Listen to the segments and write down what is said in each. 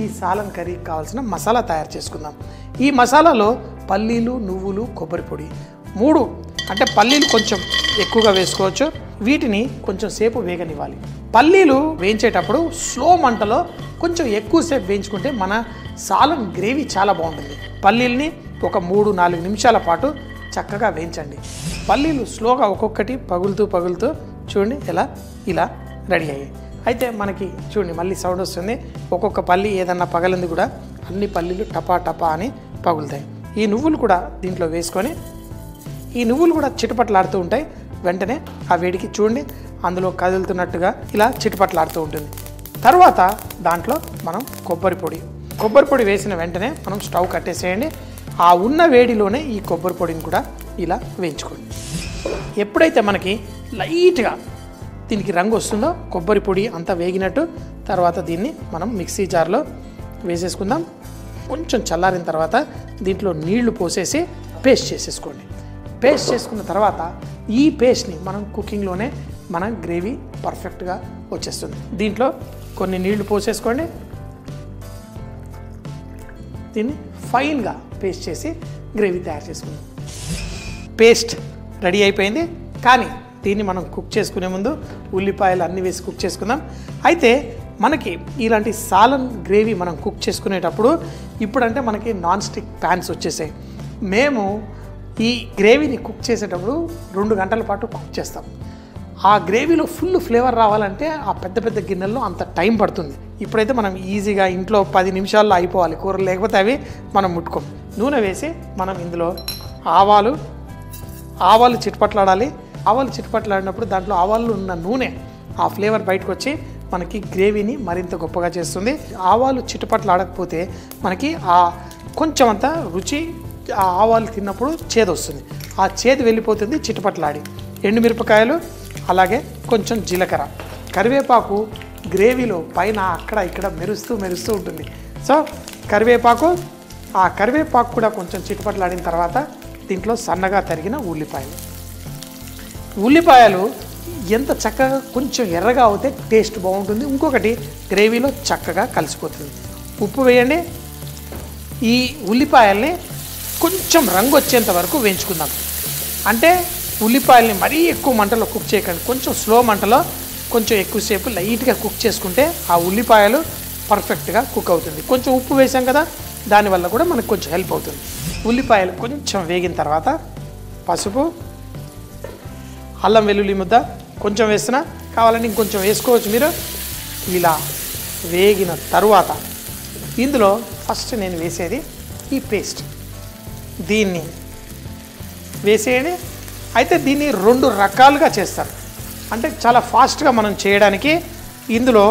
సాలన్ కర్రీకి కావాల్సిన మసాలా తయారు చేసుకుందాం ఈ మసాలాలో పల్లీలు నువ్వులు కొబ్బరి పొడి మూడు అంటే పల్లీలు కొంచెం ఎక్కువగా వేసుకోవచ్చు వీటిని కొంచెం సేపు వేగనివ్వాలి పల్లీలు వేయించేటప్పుడు స్లో మంటలో కొంచెం ఎక్కువసేపు వేయించుకుంటే మన సాలన్ గ్రేవీ చాలా బాగుంటుంది పల్లీల్ని ఒక మూడు నాలుగు నిమిషాల పాటు చక్కగా వేయించండి పల్లీలు స్లోగా ఒక్కొక్కటి పగులుతూ పగులుతూ చూడండి ఎలా ఇలా రెడీ అయ్యాయి అయితే మనకి చూడండి మళ్ళీ సౌండ్ వస్తుంది ఒక్కొక్క పల్లి ఏదన్నా పగలింది కూడా అన్ని పల్లీలు టపా టపా అని పగులుతాయి ఈ నువ్వులు కూడా దీంట్లో వేసుకొని ఈ నువ్వులు కూడా చిటపట్లాడుతూ ఉంటాయి వెంటనే ఆ వేడికి చూడండి అందులో కదులుతున్నట్టుగా ఇలా చిటపట్లాడుతూ ఉంటుంది తర్వాత దాంట్లో మనం కొబ్బరి పొడి కొబ్బరి పొడి వేసిన వెంటనే మనం స్టవ్ కట్టేసేయండి ఆ ఉన్న వేడిలోనే ఈ కొబ్బరి పొడిని కూడా ఇలా వేయించుకోండి ఎప్పుడైతే మనకి లైట్గా దీనికి రంగు వస్తుందో కొబ్బరి పొడి అంతా వేగినట్టు తర్వాత దీన్ని మనం మిక్సీ జార్లో వేసేసుకుందాం కొంచెం చల్లారిన తర్వాత దీంట్లో నీళ్లు పోసేసి పేస్ట్ చేసేసుకోండి పేస్ట్ చేసుకున్న తర్వాత ఈ పేస్ట్ని మనం కుకింగ్లోనే మన గ్రేవీ పర్ఫెక్ట్గా వచ్చేస్తుంది దీంట్లో కొన్ని నీళ్లు పోసేసుకోండి దీన్ని ఫైన్గా పేస్ట్ చేసి గ్రేవీ తయారు చేసుకుందాం పేస్ట్ రెడీ అయిపోయింది కానీ దీన్ని మనం కుక్ చేసుకునే ముందు ఉల్లిపాయలు అన్నీ వేసి కుక్ చేసుకుందాం అయితే మనకి ఇలాంటి సాలన్ గ్రేవీ మనం కుక్ చేసుకునేటప్పుడు ఇప్పుడంటే మనకి నాన్ స్టిక్ ప్యాన్స్ వచ్చేసాయి మేము ఈ గ్రేవీని కుక్ చేసేటప్పుడు రెండు గంటల పాటు కుక్ చేస్తాం ఆ గ్రేవీలో ఫుల్ ఫ్లేవర్ రావాలంటే ఆ పెద్ద పెద్ద గిన్నెల్లో అంత టైం పడుతుంది ఇప్పుడైతే మనం ఈజీగా ఇంట్లో పది నిమిషాల్లో అయిపోవాలి కూరలు లేకపోతే అవి మనం ముట్టుకోం నూనె వేసి మనం ఇందులో ఆవాలు ఆవాలు చిట్పట్లాడాలి ఆవాలు చిట్పట్లాడినప్పుడు దాంట్లో ఆవాలు ఉన్న నూనె ఆ ఫ్లేవర్ బయటకు వచ్చి మనకి గ్రేవీని మరింత గొప్పగా చేస్తుంది ఆవాలు చిటపట్లాడకపోతే మనకి ఆ కొంచెం అంత రుచి ఆ ఆవాలు తిన్నప్పుడు చేదు వస్తుంది ఆ చేదు వెళ్ళిపోతుంది చిటపట్లాడి ఎండుమిరపకాయలు అలాగే కొంచెం జీలకర్ర కరివేపాకు గ్రేవీలో పైన అక్కడ ఇక్కడ మెరుస్తూ మెరుస్తూ ఉంటుంది సో కరివేపాకు ఆ కరివేపాకు కూడా కొంచెం చిటపట్లాడిన తర్వాత దీంట్లో సన్నగా తరిగిన ఉల్లిపాయలు ఉల్లిపాయలు ఎంత చక్కగా కొంచెం ఎర్రగా అవుతే టేస్ట్ బాగుంటుంది ఇంకొకటి గ్రేవీలో చక్కగా కలిసిపోతుంది ఉప్పు వేయండి ఈ ఉల్లిపాయల్ని కొంచెం రంగు వచ్చేంత వరకు వేయించుకుందాం అంటే ఉల్లిపాయల్ని మరీ ఎక్కువ మంటలో కుక్ చేయకండి కొంచెం స్లో మంటలో కొంచెం ఎక్కువసేపు లైట్గా కుక్ చేసుకుంటే ఆ ఉల్లిపాయలు పర్ఫెక్ట్గా కుక్ అవుతుంది కొంచెం ఉప్పు వేసాం కదా దానివల్ల కూడా మనకు కొంచెం హెల్ప్ అవుతుంది ఉల్లిపాయలు కొంచెం వేగిన తర్వాత పసుపు అల్లం వెల్లుల్లి ముద్ద కొంచెం వేస్తున్నా కావాలని ఇంకొంచెం వేసుకోవచ్చు మీరు ఇలా వేగిన తరువాత ఇందులో ఫస్ట్ నేను వేసేది ఈ పేస్ట్ దీన్ని వేసేయండి అయితే దీన్ని రెండు రకాలుగా చేస్తారు అంటే చాలా ఫాస్ట్గా మనం చేయడానికి ఇందులో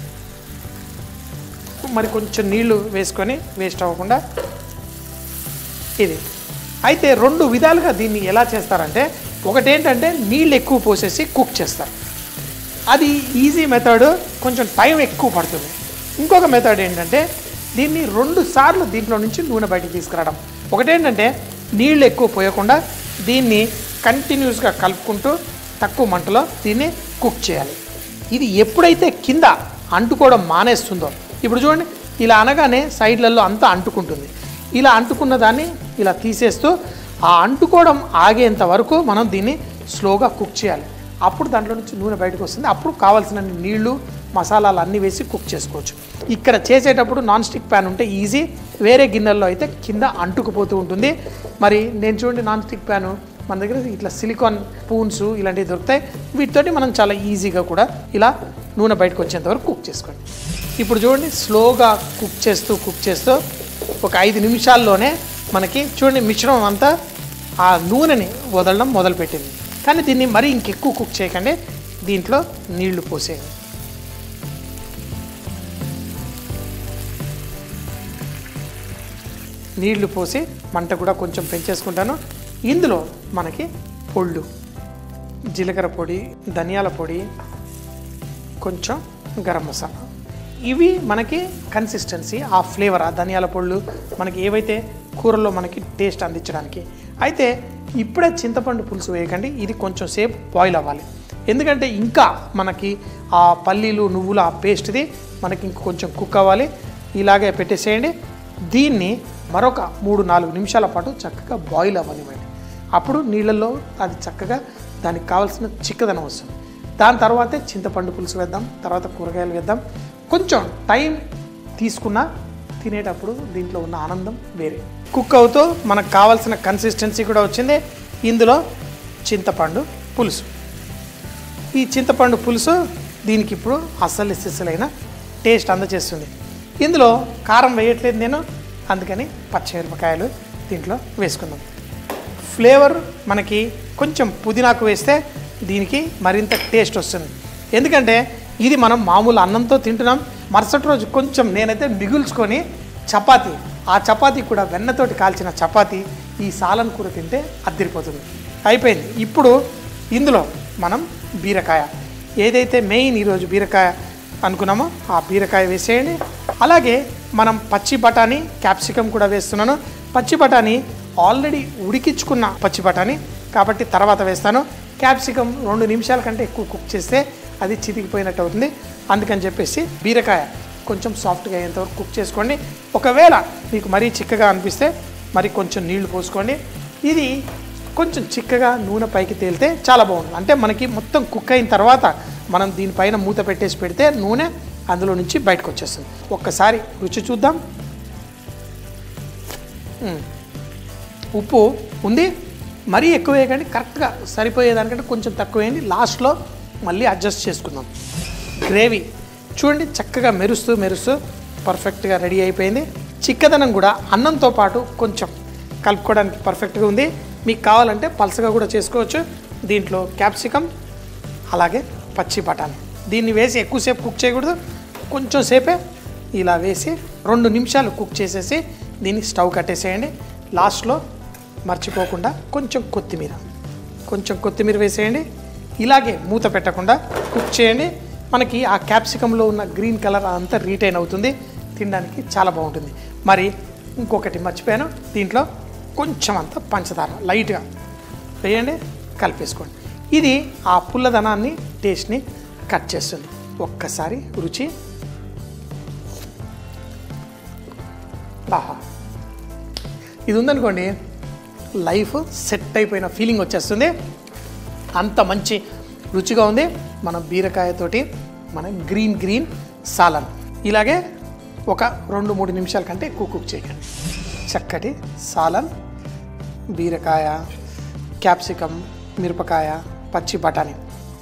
మరి కొంచెం నీళ్లు వేసుకొని వేస్ట్ అవ్వకుండా ఇది అయితే రెండు విధాలుగా దీన్ని ఎలా చేస్తారంటే ఒకటేంటంటే నీళ్ళు ఎక్కువ పోసేసి కుక్ చేస్తారు అది ఈజీ మెథడ్ కొంచెం టైం ఎక్కువ పడుతుంది ఇంకొక మెథడ్ ఏంటంటే దీన్ని రెండు సార్లు దీంట్లో నుంచి నూనె బయటికి తీసుకురావడం ఒకటేంటంటే నీళ్ళు ఎక్కువ పోయకుండా దీన్ని కంటిన్యూస్గా కలుపుకుంటూ తక్కువ మంటలో దీన్ని కుక్ చేయాలి ఇది ఎప్పుడైతే కింద అంటుకోవడం మానేస్తుందో ఇప్పుడు చూడండి ఇలా అనగానే సైడ్లలో అంతా అంటుకుంటుంది ఇలా అంటుకున్న దాన్ని ఇలా తీసేస్తూ ఆ అంటుకోవడం ఆగేంత వరకు మనం దీన్ని స్లోగా కుక్ చేయాలి అప్పుడు దాంట్లో నుంచి నూనె బయటకు వస్తుంది అప్పుడు కావాల్సిన నీళ్లు మసాలాలు అన్నీ వేసి కుక్ చేసుకోవచ్చు ఇక్కడ చేసేటప్పుడు నాన్ స్టిక్ ప్యాన్ ఉంటే ఈజీ వేరే గిన్నెల్లో అయితే కింద అంటుకుపోతూ ఉంటుంది మరి నేను చూడండి నాన్ స్టిక్ ప్యాను మన దగ్గర ఇట్లా సిలికాన్ స్పూన్స్ ఇలాంటివి దొరుకుతాయి వీటితోటి మనం చాలా ఈజీగా కూడా ఇలా నూనె బయటకు వచ్చేంత వరకు కుక్ చేసుకోండి ఇప్పుడు చూడండి స్లోగా కుక్ చేస్తూ కుక్ చేస్తూ ఒక ఐదు నిమిషాల్లోనే మనకి చూడండి మిశ్రమం అంతా ఆ నూనెని వదలడం మొదలుపెట్టింది కానీ దీన్ని మరీ ఇంకెక్కువ కుక్ చేయకండి దీంట్లో నీళ్లు పోసేయండి నీళ్లు పోసి మంట కూడా కొంచెం పెంచేసుకుంటాను ఇందులో మనకి పొళ్ళు జీలకర్ర పొడి ధనియాల పొడి కొంచెం గరం మసాలా ఇవి మనకి కన్సిస్టెన్సీ ఆ ఫ్లేవర్ ఆ ధనియాల పొళ్ళు మనకి ఏవైతే కూరల్లో మనకి టేస్ట్ అందించడానికి అయితే ఇప్పుడే చింతపండు పులుసు వేయకండి ఇది కొంచెం సేపు బాయిల్ అవ్వాలి ఎందుకంటే ఇంకా మనకి ఆ పల్లీలు నువ్వులు ఆ పేస్ట్ది మనకి ఇంక కొంచెం కుక్ అవ్వాలి ఇలాగే పెట్టేసేయండి దీన్ని మరొక మూడు నాలుగు నిమిషాల పాటు చక్కగా బాయిల్ అవ్వనివ్వండి అప్పుడు నీళ్ళల్లో అది చక్కగా దానికి కావాల్సిన చిక్కదనం వస్తుంది దాని తర్వాతే చింతపండు పులుసు వేద్దాం తర్వాత కూరగాయలు వేద్దాం కొంచెం టైం తీసుకున్నా తినేటప్పుడు దీంట్లో ఉన్న ఆనందం వేరే కుక్ అవుతూ మనకు కావాల్సిన కన్సిస్టెన్సీ కూడా వచ్చింది ఇందులో చింతపండు పులుసు ఈ చింతపండు పులుసు దీనికి ఇప్పుడు అస్సలు సిస్సలైన టేస్ట్ అందజేస్తుంది ఇందులో కారం వేయట్లేదు నేను అందుకని పచ్చిమిరపకాయలు దీంట్లో వేసుకుందాం ఫ్లేవర్ మనకి కొంచెం పుదీనాకు వేస్తే దీనికి మరింత టేస్ట్ వస్తుంది ఎందుకంటే ఇది మనం మామూలు అన్నంతో తింటున్నాం మరుసటి రోజు కొంచెం నేనైతే మిగుల్చుకొని చపాతీ ఆ చపాతీ కూడా వెన్నతోటి కాల్చిన చపాతీ ఈ సాలన్ కూర తింటే అద్దరిపోతుంది అయిపోయింది ఇప్పుడు ఇందులో మనం బీరకాయ ఏదైతే మెయిన్ ఈరోజు బీరకాయ అనుకున్నామో ఆ బీరకాయ వేసేయండి అలాగే మనం పచ్చి బఠానీ క్యాప్సికమ్ కూడా వేస్తున్నాను పచ్చి బఠానీ ఆల్రెడీ ఉడికించుకున్న పచ్చి బఠానీ కాబట్టి తర్వాత వేస్తాను క్యాప్సికమ్ రెండు నిమిషాల కంటే ఎక్కువ కుక్ చేస్తే అది చితికిపోయినట్టు అవుతుంది అందుకని చెప్పేసి బీరకాయ కొంచెం సాఫ్ట్గా అయ్యేంతవరకు కుక్ చేసుకోండి ఒకవేళ మీకు మరీ చిక్కగా అనిపిస్తే మరి కొంచెం నీళ్లు పోసుకోండి ఇది కొంచెం చిక్కగా నూనె పైకి తేలితే చాలా బాగుంటుంది అంటే మనకి మొత్తం కుక్ అయిన తర్వాత మనం దీనిపైన మూత పెట్టేసి పెడితే నూనె అందులో నుంచి బయటకు వచ్చేస్తుంది ఒక్కసారి రుచి చూద్దాం మ్మ్. ఉప్పు ఉంది మరీ ఎక్కువ వేయకండి కరెక్ట్గా సరిపోయేదానికంటే కొంచెం తక్కువ వేయండి లాస్ట్లో మళ్ళీ అడ్జస్ట్ చేసుకుందాం గ్రేవీ చూడండి చక్కగా మెరుస్తూ మెరుస్తూ పర్ఫెక్ట్గా రెడీ అయిపోయింది చిక్కదనం కూడా అన్నంతో పాటు కొంచెం కలుపుకోవడానికి పర్ఫెక్ట్గా ఉంది మీకు కావాలంటే పలసగా కూడా చేసుకోవచ్చు దీంట్లో క్యాప్సికమ్ అలాగే పచ్చి బఠానీ దీన్ని వేసి ఎక్కువసేపు కుక్ చేయకూడదు కొంచెం సేపే ఇలా వేసి రెండు నిమిషాలు కుక్ చేసేసి దీన్ని స్టవ్ కట్టేసేయండి లాస్ట్లో మర్చిపోకుండా కొంచెం కొత్తిమీర కొంచెం కొత్తిమీర వేసేయండి ఇలాగే మూత పెట్టకుండా కుక్ చేయండి మనకి ఆ క్యాప్సికంలో ఉన్న గ్రీన్ కలర్ అంతా రీటైన్ అవుతుంది తినడానికి చాలా బాగుంటుంది మరి ఇంకొకటి మర్చిపోయాను దీంట్లో కొంచెం అంత పంచదార లైట్గా వేయండి కలిపేసుకోండి ఇది ఆ పుల్లదనాన్ని టేస్ట్ని కట్ చేస్తుంది ఒక్కసారి రుచి ఆహా ఇది ఉందనుకోండి లైఫ్ సెట్ అయిపోయిన ఫీలింగ్ వచ్చేస్తుంది అంత మంచి రుచిగా ఉంది మన బీరకాయతోటి మన గ్రీన్ గ్రీన్ సాలన్ ఇలాగే ఒక రెండు మూడు నిమిషాల కంటే ఎక్కువ కుక్ చేయకండి చక్కటి సాలన్ బీరకాయ క్యాప్సికమ్ మిరపకాయ పచ్చి బఠానీ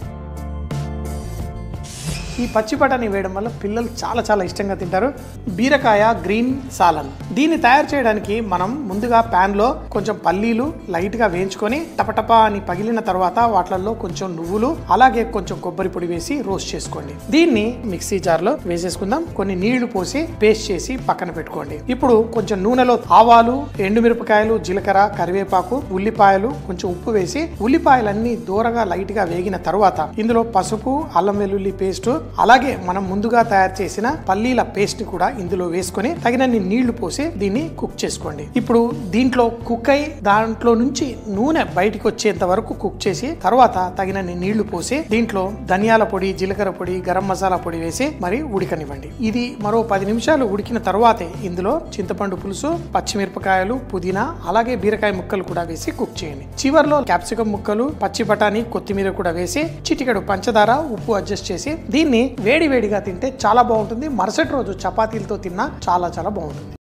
ఈ పచ్చి బఠానీ వేయడం వల్ల పిల్లలు చాలా చాలా ఇష్టంగా తింటారు బీరకాయ గ్రీన్ సాలన్ దీన్ని తయారు చేయడానికి మనం ముందుగా pan లో కొంచెం పల్లీలు లైట్ గా వేయించుకొని టపటపా అని పగిలిన తర్వాత వాటిల్లో కొంచెం నువ్వులు అలాగే కొంచెం కొబ్బరి పొడి వేసి రోస్ట్ చేసుకోండి దీన్ని మిక్సీ జార్ లో వేసేసుకుందాం కొన్ని నీళ్లు పోసి పేస్ట్ చేసి పక్కన పెట్టుకోండి ఇప్పుడు కొంచెం నూనెలో ఆవాలు ఎండుమిరపకాయలు జీలకర్ర కరివేపాకు ఉల్లిపాయలు కొంచెం ఉప్పు వేసి ఉల్లిపాయలన్నీ దూరగా లైట్ గా వేగిన తర్వాత ఇందులో పసుపు అల్లం వెల్లుల్లి పేస్ట్ అలాగే మనం ముందుగా తయారు చేసిన పల్లీల పేస్ట్ కూడా ఇందులో వేసుకొని తగినన్ని నీళ్లు పోసి దీన్ని కుక్ చేసుకోండి ఇప్పుడు దీంట్లో కుక్ అయి దాంట్లో నుంచి నూనె బయటికి వచ్చేంత వరకు కుక్ చేసి తర్వాత తగినన్ని నీళ్లు పోసి దీంట్లో ధనియాల పొడి జీలకర్ర పొడి గరం మసాలా పొడి వేసి మరి ఉడకనివ్వండి ఇది మరో పది నిమిషాలు ఉడికిన తర్వాతే ఇందులో చింతపండు పులుసు పచ్చిమిరపకాయలు పుదీనా అలాగే బీరకాయ ముక్కలు కూడా వేసి కుక్ చేయండి చివర్లో క్యాప్సికం ముక్కలు పచ్చి బఠానీ కొత్తిమీర కూడా వేసి చిటికెడు పంచదార ఉప్పు అడ్జస్ట్ చేసి దీన్ని వేడి వేడిగా తింటే చాలా బాగుంటుంది మరుసటి రోజు చపాతీలతో తిన్నా చాలా చాలా బాగుంటుంది